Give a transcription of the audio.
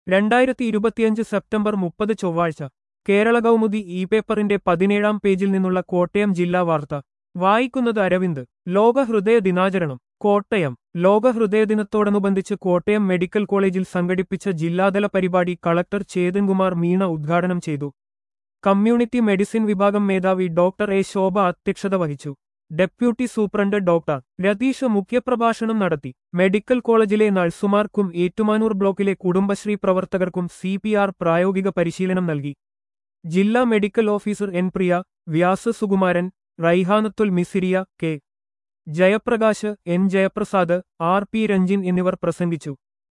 രണ്ടായിരത്തി ഇരുപത്തിയഞ്ച് സെപ്റ്റംബർ മുപ്പത് ചൊവ്വാഴ്ച കേരള കൗമുദി ഇ പേപ്പറിന്റെ പതിനേഴാം പേജിൽ നിന്നുള്ള കോട്ടയം ജില്ലാ വാർത്ത വായിക്കുന്നത് അരവിന്ദ് ലോക ഹൃദയ ദിനാചരണം കോട്ടയം ലോക ഹൃദയ ദിനത്തോടനുബന്ധിച്ച് കോട്ടയം മെഡിക്കൽ കോളേജിൽ സംഘടിപ്പിച്ച ജില്ലാതല പരിപാടി കളക്ടർ ചേതൻകുമാർ മീണ ഉദ്ഘാടനം ചെയ്തു കമ്മ്യൂണിറ്റി മെഡിസിൻ വിഭാഗം മേധാവി ഡോക്ടർ എ ശോഭ അധ്യക്ഷത വഹിച്ചു ഡെപ്യൂട്ടി സൂപ്രണ്ട് ഡോക്ടർ രതീഷ് മുഖ്യപ്രഭാഷണം നടത്തി മെഡിക്കൽ കോളേജിലെ നഴ്സുമാർക്കും ഏറ്റുമാനൂർ ബ്ലോക്കിലെ കുടുംബശ്രീ പ്രവർത്തകർക്കും സി പ്രായോഗിക പരിശീലനം നൽകി ജില്ലാ medical officer N Priya Vyasa Sukumaran Raihanathul Misiriya K Jayaprakash N Jayaprasad R P Ranjin എന്നിവർ പ്രസംഗിച്ചു